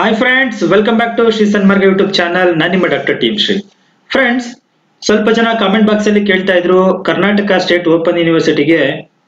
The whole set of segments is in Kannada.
hi friends welcome back to Shri Sanmarga YouTube channel ನಾನು ನಿಮ್ಮ ಡಾಕ್ಟರ್ ಟೀಮ್ ಶ್ರೀ ಫ್ರೆಂಡ್ಸ್ ಸ್ವಲ್ಪ ಜನ ಕಾಮೆಂಟ್ ಬಾಕ್ಸ್ ಅಲ್ಲಿ ಕೇಳ್ತಾ ಇದ್ರು ಕರ್ನಾಟಕ ಸ್ಟೇಟ್ ಓಪನ್ ಯೂನಿವರ್ಸಿಟಿಗೆ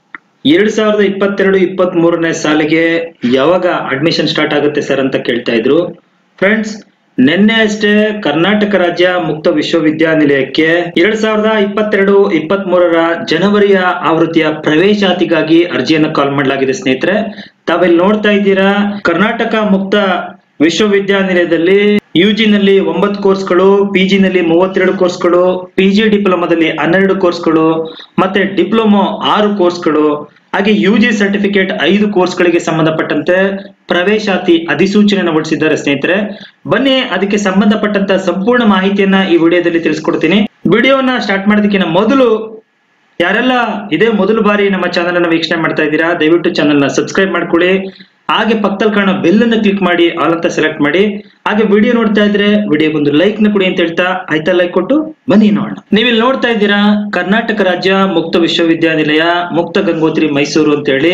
ಎರಡ್ ಸಾವಿರದ ಇಪ್ಪತ್ತೆರಡು ಇಪ್ಪತ್ತ್ ಮೂರನೇ ಸಾಲಿಗೆ ಯಾವಾಗ ಅಡ್ಮಿಷನ್ ಸ್ಟಾರ್ಟ್ ಆಗುತ್ತೆ ಸರ್ ಅಂತ ಕೇಳ್ತಾ ಇದ್ರು ಫ್ರೆಂಡ್ಸ್ ನಿನ್ನೆ ಅಷ್ಟೇ ಕರ್ನಾಟಕ ರಾಜ್ಯ ಮುಕ್ತ ವಿಶ್ವವಿದ್ಯಾನಿಲಯಕ್ಕೆ ಎರಡ್ ಸಾವಿರದ ಇಪ್ಪತ್ತೆರಡು ಇಪ್ಪತ್ತ್ ಮೂರರ ಜನವರಿಯ ಆವೃತ್ತಿಯ ಪ್ರವೇಶಾತಿಗಾಗಿ ಅರ್ಜಿಯನ್ನು ಕಾಲ್ ಮಾಡಲಾಗಿದೆ ಸ್ನೇಹಿತರೆ ತಾವಿಲ್ಲಿ ನೋಡ್ತಾ ಇದ್ದೀರಾ ಕರ್ನಾಟಕ ಮುಕ್ತ ವಿಶ್ವವಿದ್ಯಾನಿಲಯದಲ್ಲಿ ಯುಜಿ ನಲ್ಲಿ ಒಂಬತ್ತು ಕೋರ್ಸ್ಗಳು ಪಿಜಿ ನಲ್ಲಿ ಮೂವತ್ತೆರಡು ಕೋರ್ಸ್ಗಳು ಪಿಜಿ ಡಿಪ್ಲೊಮಾದಲ್ಲಿ ಹನ್ನೆರಡು ಕೋರ್ಸ್ಗಳು ಮತ್ತೆ ಡಿಪ್ಲೊಮೊ ಆರು ಕೋರ್ಸ್ಗಳು ಹಾಗೆ ಯುಜಿ ಸರ್ಟಿಫಿಕೇಟ್ ಐದು ಕೋರ್ಸ್ಗಳಿಗೆ ಸಂಬಂಧಪಟ್ಟಂತೆ ಪ್ರವೇಶಾತಿ ಅಧಿಸೂಚನೆಯನ್ನು ಹೊರಡಿಸಿದ್ದಾರೆ ಸ್ನೇಹಿತರೆ ಬನ್ನಿ ಅದಕ್ಕೆ ಸಂಬಂಧಪಟ್ಟಂತ ಸಂಪೂರ್ಣ ಮಾಹಿತಿಯನ್ನ ಈ ವಿಡಿಯೋದಲ್ಲಿ ತಿಳಿಸ್ಕೊಡ್ತೀನಿ ವಿಡಿಯೋನ ಸ್ಟಾರ್ಟ್ ಮಾಡೋದಕ್ಕಿಂತ ಮೊದಲು ಯಾರೆಲ್ಲ ಇದೇ ಮೊದಲು ಬಾರಿ ನಮ್ಮ ಚಾನಲ್ ಅನ್ನು ವೀಕ್ಷಣೆ ಮಾಡ್ತಾ ಇದ್ದೀರಾ ದಯವಿಟ್ಟು ಚಾನಲ್ ನ ಸಬ್ಸ್ಕ್ರೈಬ್ ಮಾಡ್ಕೊಳ್ಳಿ ಹಾಗೆ ಪಕ್ಕದಲ್ಲಿ ಕಾಣೋ ಬೆಲ್ ಅನ್ನು ಕ್ಲಿಕ್ ಮಾಡಿ ಆಲ್ ಅಂತ ಸೆಲೆಕ್ಟ್ ಮಾಡಿ ಹಾಗೆ ವಿಡಿಯೋ ನೋಡ್ತಾ ಇದ್ರೆ ವಿಡಿಯೋಗೆ ಒಂದು ಲೈಕ್ ನ ಕೊಡಿ ಅಂತ ಹೇಳ್ತಾ ಆಯ್ತಾ ಲೈಕ್ ಕೊಟ್ಟು ಬನ್ನಿ ನೋಡೋಣ ನೀವಿಲ್ಲಿ ನೋಡ್ತಾ ಇದ್ದೀರಾ ಕರ್ನಾಟಕ ರಾಜ್ಯ ಮುಕ್ತ ವಿಶ್ವವಿದ್ಯಾನಿಲಯ ಮುಕ್ತ ಗಂಗೋತ್ರಿ ಮೈಸೂರು ಅಂತ ಹೇಳಿ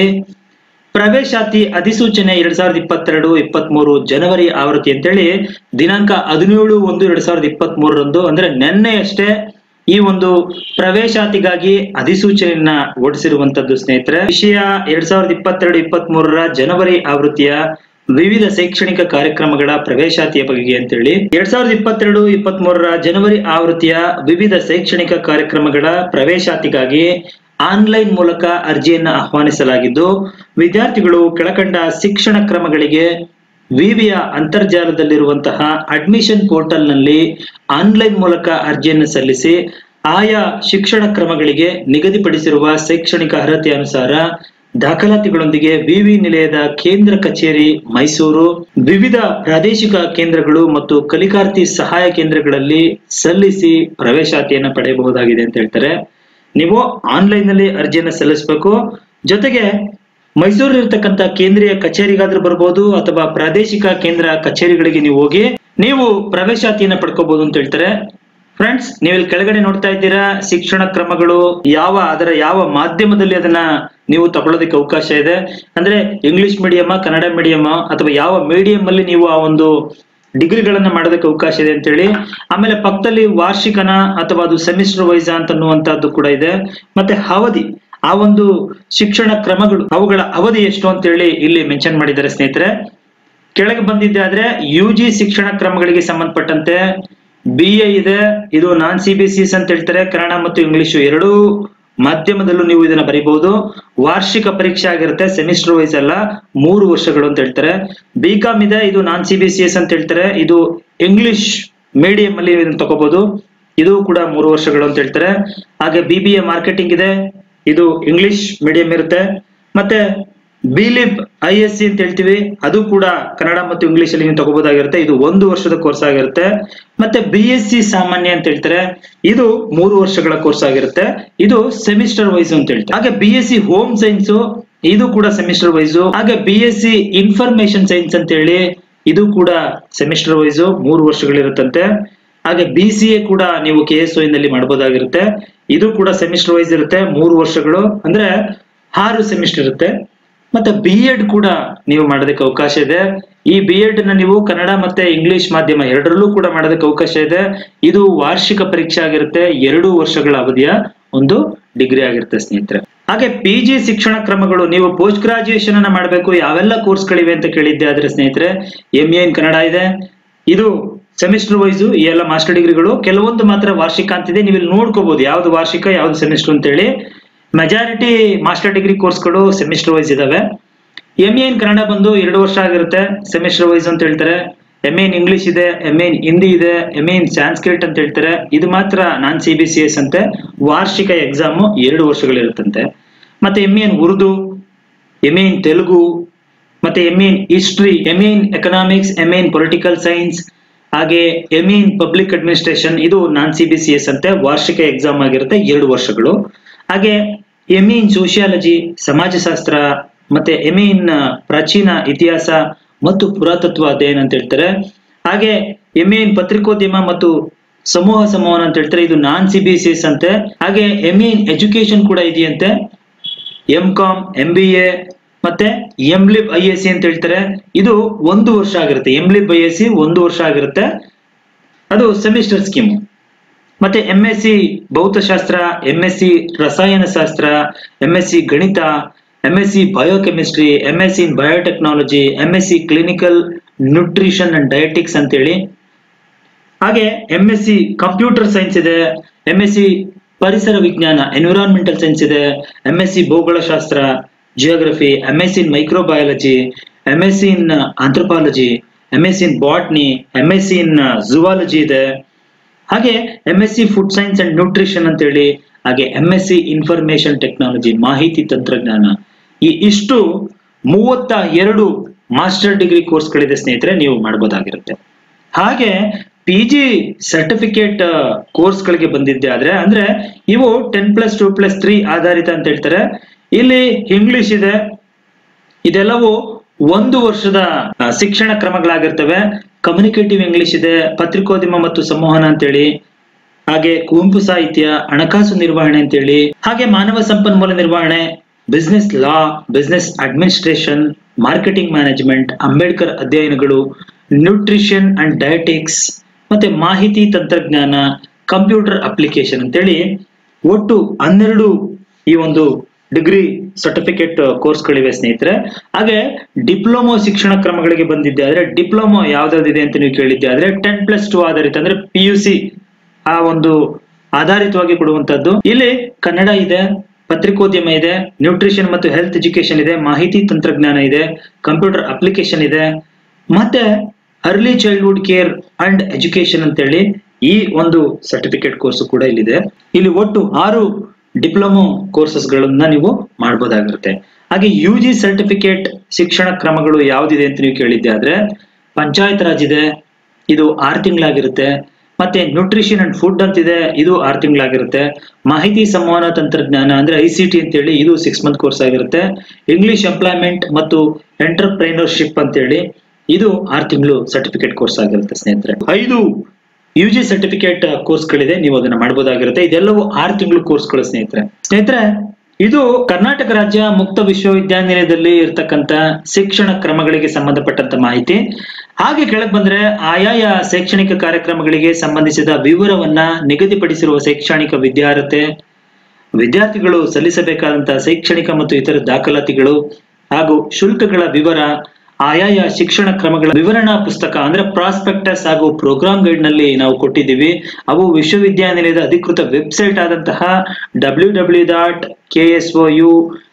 ಪ್ರವೇಶಾತಿ ಅಧಿಸೂಚನೆ ಎರಡ್ ಸಾವಿರದ ಇಪ್ಪತ್ತೆರಡು ಇಪ್ಪತ್ತ್ ಮೂರು ಜನವರಿ ಆವೃತ್ತಿ ಅಂತೇಳಿ ದಿನಾಂಕ ಹದಿನೇಳು ಒಂದು ಎರಡ್ ಸಾವಿರದ ಇಪ್ಪತ್ತ್ ಮೂರರಂದು ಅಂದ್ರೆ ನಿನ್ನೆ ಅಷ್ಟೇ ಈ ಒಂದು ಪ್ರವೇಶಾತಿಗಾಗಿ ಅಧಿಸೂಚನೆಯನ್ನ ಹೊರಡಿಸಿರುವಂತದ್ದು ಸ್ನೇಹಿತರೆ ವಿಷಯ ಎರಡ್ ಸಾವಿರದ ಇಪ್ಪತ್ತೆರಡು ಇಪ್ಪತ್ತ್ ಮೂರರ ಜನವರಿ ಆವೃತ್ತಿಯ ವಿವಿಧ ಶೈಕ್ಷಣಿಕ ಕಾರ್ಯಕ್ರಮಗಳ ಪ್ರವೇಶಾತಿಯ ಬಗೆಗೆ ಅಂತೇಳಿ ಎರಡ್ ಸಾವಿರದ ಇಪ್ಪತ್ತೆರಡು ಇಪ್ಪತ್ತ್ ಮೂರರ ಜನವರಿ ಆವೃತ್ತಿಯ ವಿವಿಧ ಶೈಕ್ಷಣಿಕ ಕಾರ್ಯಕ್ರಮಗಳ ಪ್ರವೇಶಾತಿಗಾಗಿ ಆನ್ಲೈನ್ ಮೂಲಕ ಅರ್ಜಿಯನ್ನ ಆಹ್ವಾನಿಸಲಾಗಿದ್ದು ವಿದ್ಯಾರ್ಥಿಗಳು ಕೆಳಕಂಡ ಶಿಕ್ಷಣ ಕ್ರಮಗಳಿಗೆ ವಿವಿಯ ಅಂತರ್ಜಾಲದಲ್ಲಿರುವಂತಹ ಅಡ್ಮಿಷನ್ ಪೋರ್ಟಲ್ ನಲ್ಲಿ ಆನ್ಲೈನ್ ಮೂಲಕ ಅರ್ಜಿಯನ್ನು ಸಲ್ಲಿಸಿ ಆಯಾ ಶಿಕ್ಷಣ ಕ್ರಮಗಳಿಗೆ ನಿಗದಿಪಡಿಸಿರುವ ಶೈಕ್ಷಣಿಕ ಅರ್ಹತೆ ಅನುಸಾರ ದಾಖಲಾತಿಗಳೊಂದಿಗೆ ವಿವಿ ನಿಲಯದ ಕೇಂದ್ರ ಕಚೇರಿ ಮೈಸೂರು ವಿವಿಧ ಪ್ರಾದೇಶಿಕ ಕೇಂದ್ರಗಳು ಮತ್ತು ಕಲಿಕಾರ್ಥಿ ಸಹಾಯ ಕೇಂದ್ರಗಳಲ್ಲಿ ಸಲ್ಲಿಸಿ ಪ್ರವೇಶಾತಿಯನ್ನು ಪಡೆಯಬಹುದಾಗಿದೆ ಅಂತ ಹೇಳ್ತಾರೆ ನೀವು ಆನ್ಲೈನ್ ನಲ್ಲಿ ಅರ್ಜಿಯನ್ನು ಸಲ್ಲಿಸಬೇಕು ಜೊತೆಗೆ ಮೈಸೂರಿರ್ತಕ್ಕಂಥ ಕೇಂದ್ರೀಯ ಕಚೇರಿಗಾದ್ರೂ ಬರ್ಬೋದು ಅಥವಾ ಪ್ರಾದೇಶಿಕ ಕೇಂದ್ರ ಕಚೇರಿಗಳಿಗೆ ನೀವು ಹೋಗಿ ನೀವು ಪ್ರವೇಶಾತಿಯನ್ನ ಪಡ್ಕೋಬಹುದು ಅಂತ ಹೇಳ್ತಾರೆ ಫ್ರೆಂಡ್ಸ್ ನೀವು ಇಲ್ಲಿ ಕೆಳಗಡೆ ನೋಡ್ತಾ ಇದ್ದೀರಾ ಶಿಕ್ಷಣ ಕ್ರಮಗಳು ಯಾವ ಅದರ ಯಾವ ಮಾಧ್ಯಮದಲ್ಲಿ ಅದನ್ನ ನೀವು ತಗೊಳ್ಳೋದಕ್ಕೆ ಅವಕಾಶ ಇದೆ ಅಂದ್ರೆ ಇಂಗ್ಲಿಷ್ ಮೀಡಿಯಂ ಕನ್ನಡ ಮೀಡಿಯಂ ಅಥವಾ ಯಾವ ಮೀಡಿಯಂ ಅಲ್ಲಿ ನೀವು ಆ ಒಂದು ಡಿಗ್ರಿಗಳನ್ನ ಮಾಡೋದಕ್ಕೆ ಅವಕಾಶ ಇದೆ ಅಂತ ಹೇಳಿ ಆಮೇಲೆ ಪಕ್ಕದಲ್ಲಿ ವಾರ್ಷಿಕನ ಅಥವಾ ಅದು ಸೆಮಿಸ್ಟರ್ ವೈಸ್ ಅಂತ ಅನ್ನುವಂತಹದ್ದು ಕೂಡ ಇದೆ ಮತ್ತೆ ಅವಧಿ ಆ ಒಂದು ಶಿಕ್ಷಣ ಕ್ರಮಗಳು ಅವುಗಳ ಅವಧಿ ಎಷ್ಟು ಅಂತ ಹೇಳಿ ಇಲ್ಲಿ ಮೆನ್ಷನ್ ಮಾಡಿದ್ದಾರೆ ಸ್ನೇಹಿತರೆ ಕೆಳಗೆ ಬಂದಿದ್ದೆ ಆದ್ರೆ ಯು ಜಿ ಶಿಕ್ಷಣ ಕ್ರಮಗಳಿಗೆ ಸಂಬಂಧಪಟ್ಟಂತೆ ಬಿ ಎ ಇದೆ ಇದು ನಾನ್ ಸಿ ಬಿ ಸಿ ಅಂತ ಹೇಳ್ತಾರೆ ಕನ್ನಡ ಮತ್ತು ಇಂಗ್ಲಿಷು ಎರಡೂ ಮಾಧ್ಯಮದಲ್ಲೂ ನೀವು ಇದನ್ನ ಬರೀಬಹುದು ವಾರ್ಷಿಕ ಪರೀಕ್ಷೆ ಆಗಿರುತ್ತೆ ಸೆಮಿಸ್ಟರ್ ವೈಸ್ ಅಲ್ಲ ಮೂರು ವರ್ಷಗಳು ಅಂತ ಹೇಳ್ತಾರೆ ಬಿ ಕಾಮ್ ಇದೆ ಇದು non C B C S ಅಂತ ಹೇಳ್ತಾರೆ ಇದು ಇಂಗ್ಲಿಷ್ ಮೀಡಿಯಂ ಅಲ್ಲಿ ಇದನ್ನ ತಗೋಬಹುದು ಇದು ಕೂಡ ಮೂರು ವರ್ಷಗಳು ಅಂತ ಹೇಳ್ತಾರೆ ಹಾಗೆ ಬಿ ಬಿ ಎ ಮಾರ್ಕೆಟಿಂಗ್ ಇದೆ ಇದು ಇಂಗ್ಲಿಷ್ ಮೀಡಿಯಂ ಇರುತ್ತೆ ಮತ್ತೆ ಬಿಲಿಪ್ ಐ ಎಸ್ ಸಿ ಅಂತ ಹೇಳ್ತೀವಿ ಅದು ಕೂಡ ಕನ್ನಡ ಮತ್ತು ಇಂಗ್ಲಿಷ್ ಅಲ್ಲಿ ನೀವು ತಗೋಬಹುದಾಗಿರುತ್ತೆ ಇದು ಒಂದು ವರ್ಷದ ಕೋರ್ಸ್ ಆಗಿರುತ್ತೆ ಮತ್ತೆ ಬಿ ಎಸ್ ಸಿ ಸಾಮಾನ್ಯ ಅಂತ ಹೇಳ್ತಾರೆ ಇದು ಮೂರು ವರ್ಷಗಳ ಕೋರ್ಸ್ ಆಗಿರುತ್ತೆ ಇದು ಸೆಮಿಸ್ಟರ್ ವೈಸ್ ಅಂತ ಹೇಳ್ತಾರೆ ಹಾಗೆ B S C home science ಇದು ಕೂಡ ಸೆಮಿಸ್ಟರ್ ವೈಸ್ ಹಾಗೆ B S C information science ಅಂತ ಹೇಳಿ ಇದು ಕೂಡ ಸೆಮಿಸ್ಟರ್ ವೈಸ್ ಮೂರು ವರ್ಷಗಳಿರುತ್ತಂತೆ ಹಾಗೆ ಬಿ ಸಿ ಎ ಕೂಡ ನೀವು ಕೆ ಎಸ್ ನಲ್ಲಿ ಮಾಡಬಹುದಾಗಿರುತ್ತೆ ಇದು ಕೂಡ ಸೆಮಿಸ್ಟರ್ ವೈಸ್ ಇರುತ್ತೆ ಮೂರು ವರ್ಷಗಳು ಅಂದ್ರೆ ಆರು ಸೆಮಿಸ್ಟರ್ ಇರುತ್ತೆ ಮತ್ತೆ ಬಿ ಎಡ್ ಕೂಡ ನೀವು ಮಾಡೋದಕ್ಕೆ ಅವಕಾಶ ಇದೆ ಈ ಬಿ ಎಡ್ ನ ನೀವು ಕನ್ನಡ ಮತ್ತೆ ಇಂಗ್ಲಿಷ್ ಮಾಧ್ಯಮ ಎರಡರಲ್ಲೂ ಕೂಡ ಮಾಡೋದಕ್ಕೆ ಅವಕಾಶ ಇದೆ ಇದು ವಾರ್ಷಿಕ ಪರೀಕ್ಷೆ ಆಗಿರುತ್ತೆ ಎರಡು ವರ್ಷಗಳ ಅವಧಿಯ ಒಂದು ಡಿಗ್ರಿ ಆಗಿರುತ್ತೆ ಸ್ನೇಹಿತರೆ ಹಾಗೆ ಪಿ ಜಿ ಶಿಕ್ಷಣ ಕ್ರಮಗಳು ನೀವು ಪೋಸ್ಟ್ ಗ್ರಾಜುಯೇಷನ್ ಅನ್ನ ಮಾಡಬೇಕು ಯಾವೆಲ್ಲ ಕೋರ್ಸ್ಗಳಿವೆ ಅಂತ ಕೇಳಿದ್ದೆ ಆದ್ರೆ ಸ್ನೇಹಿತರೆ ಎಂ ಎ ಇನ್ ಕನ್ನಡ ಇದೆ ಇದು ಸೆಮಿಸ್ಟರ್ ವೈಸ್ ಈ ಎಲ್ಲ ಮಾಸ್ಟರ್ ಡಿಗ್ರಿಗಳು ಕೆಲವೊಂದು ಮಾತ್ರ ವಾರ್ಷಿಕ ಅಂತಿದೆ ನೀವು ಇಲ್ಲಿ ನೋಡ್ಕೋಬಹುದು ಯಾವ್ದು ವಾರ್ಷಿಕ ಯಾವ್ದು ಸೆಮಿಸ್ಟರ್ ಅಂತ ಹೇಳಿ ಮೆಜಾರಿಟಿ ಮಾಸ್ಟರ್ ಡಿಗ್ರಿ ಕೋರ್ಸ್ಗಳು ಸೆಮಿಸ್ಟರ್ ವೈಸ್ ಇದಾವೆ ಎಂ ಎನ್ ಕನ್ನಡ ಬಂದು ಎರಡು ವರ್ಷ ಆಗಿರುತ್ತೆ ಸೆಮಿಸ್ಟರ್ ವೈಸ್ ಅಂತ ಹೇಳ್ತಾರೆ ಎಂ ಎನ್ ಇಂಗ್ಲಿಷ್ ಇದೆ ಎಂ ಎನ್ ಹಿಂದಿ ಇದೆ ಎಂ ಎನ್ ಸ್ಯಾನ್ಸ್ಕ್ರಿಟ್ ಅಂತ ಹೇಳ್ತಾರೆ ಇದು ಮಾತ್ರ non C B C S ಅಂತೆ ವಾರ್ಷಿಕ ಎಕ್ಸಾಮ್ ಎರಡು ವರ್ಷಗಳಿರುತ್ತಂತೆ ಮತ್ತೆ M N Urdu M N Telugu ಮತ್ತೆ M N history M N economics M N political science ಹಾಗೆ ಎಂ ಎನ್ ಪಬ್ಲಿಕ್ ಅಡ್ಮಿನಿಸ್ಟ್ರೇಷನ್ ಇದು non C B C S ಅಂತೆ ವಾರ್ಷಿಕ ಎಕ್ಸಾಮ್ ಆಗಿರುತ್ತೆ ಎರಡು ವರ್ಷಗಳು ಹಾಗೆ ಎಂ ಇನ್ ಸೋಷಿಯಾಲಜಿ ಸಮಾಜಶಾಸ್ತ್ರ ಮತ್ತೆ ಎಂ ಇನ್ ಪ್ರಾಚೀನ ಇತಿಹಾಸ ಮತ್ತು ಪುರಾತತ್ವ ಅಧ್ಯಯನ ಅಂತ ಹೇಳ್ತಾರೆ ಹಾಗೆ ಎಂ ಇನ್ ಪತ್ರಿಕೋದ್ಯಮ ಮತ್ತು ಸಮೂಹ ಸಂವಹನ ಅಂತ ಹೇಳ್ತಾರೆ ಇದು non C B C S ಅಂತೆ ಹಾಗೆ ಎಂ ಇನ್ ಎಜುಕೇಶನ್ ಕೂಡ ಇದೆಯಂತೆ M com M B A ಮತ್ತೆ ಎಂಲಿಬ್ ಐ ಎಸ್ ಸಿ ಅಂತ ಹೇಳ್ತಾರೆ ಇದು ಒಂದು ವರ್ಷ ಆಗಿರುತ್ತೆ ಎಂಲಿಬ್ ಐ ಎಸ್ ಸಿ ಒಂದು ವರ್ಷ ಆಗಿರುತ್ತೆ ಅದು ಸೆಮಿಸ್ಟರ್ ಸ್ಕೀಮ್ ಮತ್ತೆ ಎಂ ಎಸ್ ಸಿ ಭೌತಶಾಸ್ತ್ರ ಎಂ ಎಸ್ ಸಿ ರಸಾಯನಶಾಸ್ತ್ರ ಎಂ ಎಸ್ ಸಿ ಗಣಿತ M S C biochemistry M S C in biotechnology M S C clinical nutrition and dietetics ಅಂತೇಳಿ ಹಾಗೆ M S C computer science ಇದೆ ಎಂ ಎಸ್ ಸಿ ಪರಿಸರ ವಿಜ್ಞಾನ ಎನ್ವಿರಾನ್ಮೆಂಟಲ್ ಸೈನ್ಸ್ ಇದೆ ಎಂ ಎಸ್ ಸಿ ಭೂಗೋಳಶಾಸ್ತ್ರ geography M S C in microbiology M S C in anthropology M S C in botany M S C in zoology ಇದೆ ಹಾಗೆ M S C food science and nutrition ಅಂತೇಳಿ ಹಾಗೆ M S C information technology ಮಾಹಿತಿ ತಂತ್ರಜ್ಞಾನ ಈ ಇಷ್ಟು ಮೂವತ್ತ ಎರಡು ಮಾಸ್ಟರ್ ಡಿಗ್ರಿ ಕೋರ್ಸ್ಗಳಿದೆ ಸ್ನೇಹಿತರೆ ನೀವು ಮಾಡ್ಬೋದಾಗಿರುತ್ತೆ ಹಾಗೆ ಪಿ ಜಿ ಸರ್ಟಿಫಿಕೇಟ್ ಕೋರ್ಸ್ಗಳಿಗೆ ಬಂದಿದ್ದೆ ಆದ್ರೆ ಅಂದ್ರೆ ಇವು ten plus two plus three ಆಧಾರಿತ ಅಂತ ಹೇಳ್ತಾರೆ ಇಲ್ಲಿ ಇಂಗ್ಲಿಷ್ ಇದೆ ಇದೆಲ್ಲವೂ ಒಂದು ವರ್ಷದ ಆ, ಶಿಕ್ಷಣ ಕ್ರಮಗಳಾಗಿರ್ತವೆ ಕಮ್ಯುನಿಕೇಟಿವ್ ಇಂಗ್ಲಿಷ್ ಇದೆ ಪತ್ರಿಕೋದ್ಯಮ ಮತ್ತು ಸಂವಹನ ಅಂತೇಳಿ ಹಾಗೆ ಕುವೆಂಪು ಸಾಹಿತ್ಯ ಹಣಕಾಸು ನಿರ್ವಹಣೆ ಅಂತೇಳಿ ಹಾಗೆ ಮಾನವ ಸಂಪನ್ಮೂಲ ನಿರ್ವಹಣೆ business law business administration marketing management Ambedkar ಅಧ್ಯಯನಗಳು ನ್ಯೂಟ್ರಿಷನ್ ಅಂಡ್ ಡಯಟಿಕ್ಸ್ ಮತ್ತೆ ಮಾಹಿತಿ ತಂತ್ರಜ್ಞಾನ ಕಂಪ್ಯೂಟರ್ ಅಪ್ಲಿಕೇಶನ್ ಅಂತೇಳಿ ಒಟ್ಟು ಹನ್ನೆರಡು ಈ ಒಂದು ಡಿಗ್ರಿ ಸರ್ಟಿಫಿಕೇಟ್ ಕೋರ್ಸ್ಗಳಿವೆ ಸ್ನೇಹಿತರೆ ಹಾಗೆ ಡಿಪ್ಲೊಮೊ ಶಿಕ್ಷಣ ಕ್ರಮಗಳಿಗೆ ಬಂದಿದ್ದೆ ಆದ್ರೆ ಡಿಪ್ಲೊಮೊ ಯಾವ್ದಾವ್ದಿದೆ ಅಂತ ನೀವು ಕೇಳಿದ್ದೆ ಆದ್ರೆ ಟೆನ್ ಪ್ಲಸ್ ಟು ಆಧಾರಿತ ಅಂದ್ರೆ ಪಿ ಯು ಸಿ ಆ ಒಂದು ಆಧಾರಿತವಾಗಿ ಕೊಡುವಂತದ್ದು ಇಲ್ಲಿ ಕನ್ನಡ ಇದೆ ಪತ್ರಿಕೋದ್ಯಮ ಇದೆ ನ್ಯೂಟ್ರಿಷನ್ ಮತ್ತು ಹೆಲ್ತ್ ಎಜುಕೇಶನ್ ಇದೆ ಮಾಹಿತಿ ತಂತ್ರಜ್ಞಾನ ಇದೆ ಕಂಪ್ಯೂಟರ್ ಅಪ್ಲಿಕೇಶನ್ ಇದೆ ಮತ್ತೆ early childhood care and education ಅಂತೇಳಿ ಈ ಒಂದು ಸರ್ಟಿಫಿಕೇಟ್ ಕೋರ್ಸ್ ಕೂಡ ಇಲ್ಲಿದೆ ಇಲ್ಲಿ ಒಟ್ಟು ಆರು ಡಿಪ್ಲೊಮೊ ಕೋರ್ಸಸ್ ಗಳನ್ನ ನೀವು ಮಾಡಬಹುದಾಗಿರುತ್ತೆ ಹಾಗೆ ಯು ಜಿ ಸರ್ಟಿಫಿಕೇಟ್ ಶಿಕ್ಷಣ ಕ್ರಮಗಳು ಯಾವ್ದಿದೆ ಅಂತ ನೀವು ಕೇಳಿದ್ದೆ ಆದ್ರೆ ಪಂಚಾಯತ್ ರಾಜ್ ಇದೆ ಇದು ಆರು ತಿಂಗಳಾಗಿರುತ್ತೆ ಮತ್ತೆ ನ್ಯೂಟ್ರಿಷನ್ ಅಂಡ್ ಫುಡ್ ಅಂತಿದೆ ಇದು ಆರು ತಿಂಗಳಾಗಿರುತ್ತೆ ಮಾಹಿತಿ ಸಂವಹನ ತಂತ್ರಜ್ಞಾನ ಅಂದ್ರೆ ಐ ಸಿ ಟಿ ಅಂತೇಳಿ ಇದು ಸಿಕ್ಸ್ ಮಂತ್ ಕೋರ್ಸ್ ಆಗಿರುತ್ತೆ ಇಂಗ್ಲಿಷ್ ಎಂಪ್ಲಾಯ್ಮೆಂಟ್ ಮತ್ತು ಎಂಟರ್ಪ್ರೈನರ್ಶಿಪ್ ಅಂತೇಳಿ ಇದು ಆರು ತಿಂಗಳು ಸರ್ಟಿಫಿಕೇಟ್ ಕೋರ್ಸ್ ಆಗಿರುತ್ತೆ ಸ್ನೇಹಿತರೆ ಐದು ಯು ಜಿ ಸರ್ಟಿಫಿಕೇಟ್ ಕೋರ್ಸ್ಗಳಿದೆ ನೀವು ಅದನ್ನ ಮಾಡಬಹುದಾಗಿರುತ್ತೆ ಇದೆಲ್ಲವೂ ಆರು ತಿಂಗಳು ಕೋರ್ಸ್ಗಳು ಸ್ನೇಹಿತರೆ ಸ್ನೇಹಿತರೆ ಇದು ಕರ್ನಾಟಕ ರಾಜ್ಯ ಮುಕ್ತ ವಿಶ್ವವಿದ್ಯಾನಿಲಯದಲ್ಲಿ ಇರ್ತಕ್ಕಂತ ಶಿಕ್ಷಣ ಕ್ರಮಗಳಿಗೆ ಸಂಬಂಧಪಟ್ಟಂತ ಮಾಹಿತಿ ಹಾಗೆ ಕೆಳಗ್ ಬಂದ್ರೆ ಆಯಾಯ ಶೈಕ್ಷಣಿಕ ಕಾರ್ಯಕ್ರಮಗಳಿಗೆ ಸಂಬಂಧಿಸಿದ ವಿವರವನ್ನ ನಿಗದಿಪಡಿಸಿರುವ ಶೈಕ್ಷಣಿಕ ವಿದ್ಯಾರ್ಹತೆ ವಿದ್ಯಾರ್ಥಿಗಳು ಸಲ್ಲಿಸಬೇಕಾದಂತಹ ಶೈಕ್ಷಣಿಕ ಮತ್ತು ಇತರ ದಾಖಲಾತಿಗಳು ಹಾಗೂ ಶುಲ್ಕಗಳ ವಿವರ ಆಯಾಯ ಶಿಕ್ಷಣ ಕ್ರಮಗಳ ವಿವರಣಾ ಪುಸ್ತಕ ಅಂದ್ರೆ ಪ್ರಾಸ್ಪೆಕ್ಟಸ್ ಹಾಗೂ ಪ್ರೋಗ್ರಾಮ್ ಗೈಡ್ ನಲ್ಲಿ ನಾವು ಕೊಟ್ಟಿದ್ದೀವಿ ಅವು ವಿಶ್ವವಿದ್ಯಾನಿಲಯದ ಅಧಿಕೃತ ವೆಬ್ಸೈಟ್ ಆದಂತಹ W W dot K S O U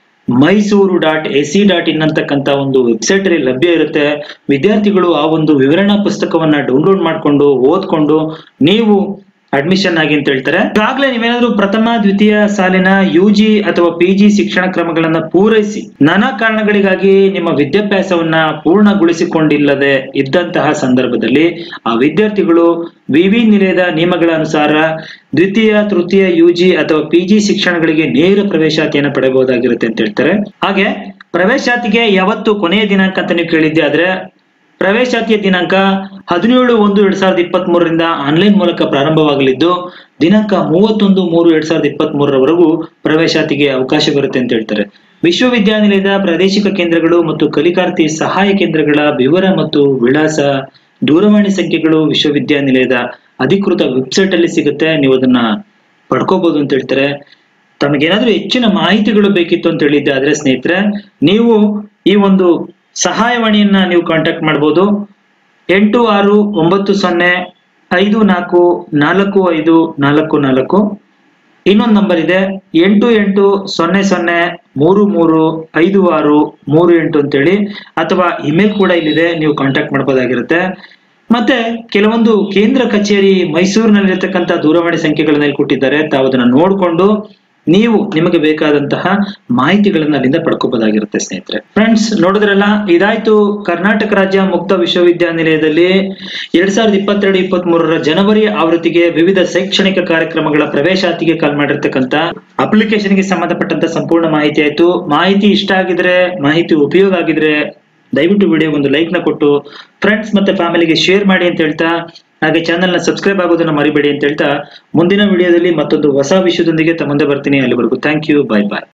Mysuru dot A C dot in ಅಂತಕ್ಕಂತ ಒಂದು ವೆಬ್ಸೈಟ್ ಅಲ್ಲಿ ಲಭ್ಯ ಇರುತ್ತೆ ವಿದ್ಯಾರ್ಥಿಗಳು ಆ ಒಂದು ವಿವರಣಾ ಪುಸ್ತಕವನ್ನ ಡೌನ್ಲೋಡ್ ಮಾಡ್ಕೊಂಡು ಓದ್ಕೊಂಡು ನೀವು ಅಡ್ಮಿಷನ್ ಆಗಿ ಅಂತ ಹೇಳ್ತಾರೆ ಈಗಾಗಲೇ ನೀವೇನಾದ್ರೂ ಪ್ರಥಮ ದ್ವಿತೀಯ ಸಾಲಿನ ಯು ಜಿ ಅಥವಾ ಪಿ ಜಿ ಶಿಕ್ಷಣ ಕ್ರಮಗಳನ್ನ ಪೂರೈಸಿ ನಾನಾ ಕಾರಣಗಳಿಗಾಗಿ ನಿಮ್ಮ ವಿದ್ಯಾಭ್ಯಾಸವನ್ನ ಪೂರ್ಣಗೊಳಿಸಿಕೊಂಡಿಲ್ಲದೆ ಇದ್ದಂತಹ ಸಂದರ್ಭದಲ್ಲಿ ಆ ವಿದ್ಯಾರ್ಥಿಗಳು ವಿವಿ ನಿಲಯದ ನಿಯಮಗಳ ಅನುಸಾರ ದ್ವಿತೀಯ ತೃತೀಯ ಯು ಜಿ ಅಥವಾ ಪಿ ಜಿ ಶಿಕ್ಷಣಗಳಿಗೆ ನೇರ ಪ್ರವೇಶಾತಿಯನ್ನು ಪಡೆಯಬಹುದಾಗಿರುತ್ತೆ ಅಂತ ಹೇಳ್ತಾರೆ ಹಾಗೆ ಪ್ರವೇಶಾತಿಗೆ ಯಾವತ್ತು ಕೊನೆಯ ದಿನಾಂಕ ಅಂತ ನೀವು ಕೇಳಿದ್ದೆ ಆದ್ರೆ ಪ್ರವೇಶಾತಿಯ ದಿನಾಂಕ ಹದಿನೇಳು ಒಂದು ಎರಡ್ ಸಾವಿರದ ಇಪ್ಪತ್ತ್ ಮೂರರಿಂದ ಆನ್ಲೈನ್ ಮೂಲಕ ಪ್ರಾರಂಭವಾಗಲಿದ್ದು ದಿನಾಂಕ ಮೂವತ್ತೊಂದು ಮೂರು ಎರಡ್ ಸಾವಿರದ ಇಪ್ಪತ್ತ್ ಮೂರರವರೆಗೂ ಪ್ರವೇಶಾತಿಗೆ ಅವಕಾಶವಿರುತ್ತೆ ಅಂತ ಹೇಳ್ತಾರೆ ವಿಶ್ವವಿದ್ಯಾನಿಲಯದ ಪ್ರಾದೇಶಿಕ ಕೇಂದ್ರಗಳು ಮತ್ತು ಕಲಿಕಾರ್ಥಿ ಸಹಾಯ ಕೇಂದ್ರಗಳ ವಿವರ ಮತ್ತು ವಿಳಾಸ ದೂರವಾಣಿ ಸಂಖ್ಯೆಗಳು ವಿಶ್ವವಿದ್ಯಾನಿಲಯದ ಅಧಿಕೃತ ವೆಬ್ಸೈಟ್ ಅಲ್ಲಿ ಸಿಗುತ್ತೆ ನೀವು ಅದನ್ನ ಪಡ್ಕೋಬಹುದು ಅಂತ ಹೇಳ್ತಾರೆ ತಮಗೇನಾದ್ರೂ ಹೆಚ್ಚಿನ ಮಾಹಿತಿಗಳು ಬೇಕಿತ್ತು ಅಂತ ಹೇಳಿದ್ದೆ ಆದ್ರೆ ಸ್ನೇಹಿತರೆ ನೀವು ಈ ಒಂದು ಸಹಾಯವಾಣಿಯನ್ನ ನೀವು ಕಾಂಟ್ಯಾಕ್ಟ್ ಮಾಡ್ಬೋದು ಎಂಟು ಆರು ಒಂಬತ್ತು ಸೊನ್ನೆ ಐದು ನಾಲ್ಕು ನಾಲ್ಕು ಐದು ನಾಲ್ಕು ನಾಲ್ಕು ಇನ್ನೊಂದು ನಂಬರ್ ಇದೆ ಎಂಟು ಎಂಟು ಸೊನ್ನೆ ಸೊನ್ನೆ ಮೂರು ಮೂರು ಐದು ಆರು ಮೂರು ಎಂಟು ಅಂತೇಳಿ ಅಥವಾ ಇಮೇಲ್ ಕೂಡ ಇಲ್ಲಿದೆ ನೀವು ಕಾಂಟ್ಯಾಕ್ಟ್ ಮಾಡ್ಬೋದಾಗಿರುತ್ತೆ ಮತ್ತೆ ಕೆಲವೊಂದು ಕೇಂದ್ರ ಕಚೇರಿ ಮೈಸೂರಿನಲ್ಲಿರ್ತಕ್ಕಂಥ ದೂರವಾಣಿ ಸಂಖ್ಯೆಗಳನ್ನ ಇಲ್ಲಿ ಕೊಟ್ಟಿದ್ದಾರೆ ತಾವು ಅದನ್ನ ನೋಡಿಕೊಂಡು ನೀವು ನಿಮಗೆ ಬೇಕಾದಂತಹ ಮಾಹಿತಿಗಳನ್ನ ಅಲ್ಲಿಂದ ಪಡ್ಕೋಬಹುದಾಗಿರುತ್ತೆ ಸ್ನೇಹಿತರೆ ಫ್ರೆಂಡ್ಸ್ ನೋಡಿದ್ರಲ್ಲ ಇದಾಯ್ತು ಕರ್ನಾಟಕ ರಾಜ್ಯ ಮುಕ್ತ ವಿಶ್ವವಿದ್ಯಾನಿಲಯದಲ್ಲಿ ಎರಡ್ ಸಾವಿರದ ಇಪ್ಪತ್ತೆರಡು ಇಪ್ಪತ್ತ್ ಮೂರರ ಜನವರಿ ಆವೃತ್ತಿಗೆ ವಿವಿಧ ಶೈಕ್ಷಣಿಕ ಕಾರ್ಯಕ್ರಮಗಳ ಪ್ರವೇಶಾತಿಗೆ ಕಾಲ್ ಮಾಡಿರ್ತಕ್ಕಂಥ ಅಪ್ಲಿಕೇಶನ್ಗೆ ಸಂಬಂಧಪಟ್ಟಂತ ಸಂಪೂರ್ಣ ಮಾಹಿತಿ ಆಯ್ತು ಮಾಹಿತಿ ಇಷ್ಟ ಆಗಿದ್ರೆ ಮಾಹಿತಿ ಉಪಯೋಗ ಆಗಿದ್ರೆ ದಯವಿಟ್ಟು ವಿಡಿಯೋ ಒಂದು ಲೈಕ್ ನ ಕೊಟ್ಟು ಫ್ರೆಂಡ್ಸ್ ಮತ್ತೆ ಫ್ಯಾಮಿಲಿಗೆ ಶೇರ್ ಮಾಡಿ ಅಂತ ಹೇಳ್ತಾ ಹಾಗೆ ಚಾನೆಲ್ ನ ಸಬ್ಸ್ಕ್ರೈಬ್ ಆಗೋದನ್ನ ಮರಿಬೇಡಿ ಅಂತ ಹೇಳ್ತಾ ಮುಂದಿನ ವಿಡಿಯೋದಲ್ಲಿ ಮತ್ತೊಂದು ಹೊಸ ವಿಷಯದೊಂದಿಗೆ ತಮ್ಮಂದೆ ಬರ್ತೀನಿ ಅಲ್ಲಿವರೆಗೂ ಥ್ಯಾಂಕ್ ಯು ಬಾಯ್ ಬಾಯ್